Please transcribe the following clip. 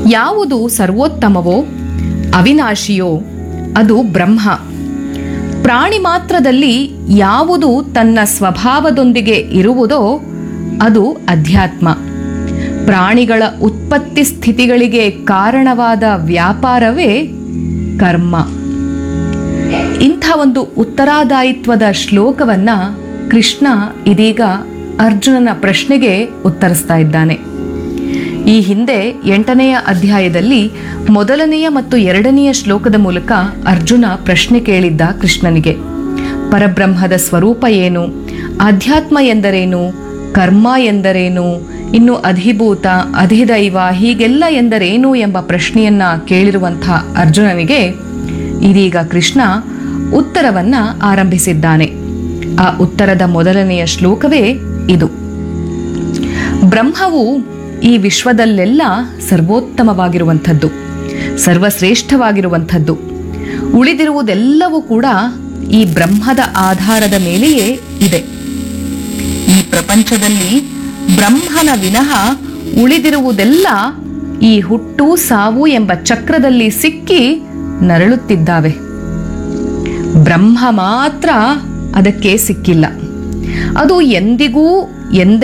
ಯಾವುದು ಸರ್ವೋತ್ತಮವೋ ಅವಿನಾಶಿಯೋ ಅದು ಬ್ರಹ್ಮ ಪ್ರಾಣಿ ಮಾತ್ರದಲ್ಲಿ ಯಾವುದು ತನ್ನ ಸ್ವಭಾವದೊಂದಿಗೆ ಇರುವುದೋ ಅದು ಅಧ್ಯಾತ್ಮ ಪ್ರಾಣಿಗಳ ಉತ್ಪತ್ತಿ ಸ್ಥಿತಿಗಳಿಗೆ ಕಾರಣವಾದ ವ್ಯಾಪಾರವೇ ಕರ್ಮ ಇಂಥ ಒಂದು ಉತ್ತರಾದಾಯಿತ್ವದ ಶ್ಲೋಕವನ್ನ ಕೃಷ್ಣ ಇದೀಗ ಅರ್ಜುನನ ಪ್ರಶ್ನೆಗೆ ಉತ್ತರಿಸ್ತಾ ಇದ್ದಾನೆ ಈ ಹಿಂದೆ ಎಂಟನೆಯ ಅಧ್ಯಾಯದಲ್ಲಿ ಮೊದಲನೆಯ ಮತ್ತು ಎರಡನೆಯ ಶ್ಲೋಕದ ಮೂಲಕ ಅರ್ಜುನ ಪ್ರಶ್ನೆ ಕೇಳಿದ್ದ ಕೃಷ್ಣನಿಗೆ ಪರಬ್ರಹ್ಮದ ಸ್ವರೂಪ ಏನು ಆಧ್ಯಾತ್ಮ ಎಂದರೇನು ಕರ್ಮ ಎಂದರೇನು ಇನ್ನು ಅಧಿಭೂತ ಅಧಿದೈವ ಹೀಗೆಲ್ಲ ಎಂದರೇನು ಎಂಬ ಪ್ರಶ್ನೆಯನ್ನ ಕೇಳಿರುವಂಥ ಅರ್ಜುನನಿಗೆ ಇದೀಗ ಕೃಷ್ಣ ಉತ್ತರವನ್ನ ಆರಂಭಿಸಿದ್ದಾನೆ ಆ ಉತ್ತರದ ಮೊದಲನೆಯ ಶ್ಲೋಕವೇ ಇದು ಬ್ರಹ್ಮವು ಈ ವಿಶ್ವದಲ್ಲೆಲ್ಲ ಸರ್ವೋತ್ತಮವಾಗಿರುವಂಥದ್ದು ಸರ್ವಶ್ರೇಷ್ಠವಾಗಿರುವಂಥದ್ದು ಉಳಿದಿರುವುದೆಲ್ಲವೂ ಕೂಡ ಈ ಬ್ರಹ್ಮದ ಆಧಾರದ ಮೇಲೆಯೇ ಇದೆ ಈ ಪ್ರಪಂಚದಲ್ಲಿ ಬ್ರಹ್ಮನ ವಿನಃ ಉಳಿದಿರುವುದೆಲ್ಲ ಈ ಹುಟ್ಟು ಸಾವು ಎಂಬ ಚಕ್ರದಲ್ಲಿ ಸಿಕ್ಕಿ ನರಳುತ್ತಿದ್ದಾವೆ ಬ್ರಹ್ಮ ಮಾತ್ರ ಅದಕ್ಕೆ ಸಿಕ್ಕಿಲ್ಲ ಅದು ಎಂದಿಗೂ ಎಂದೇ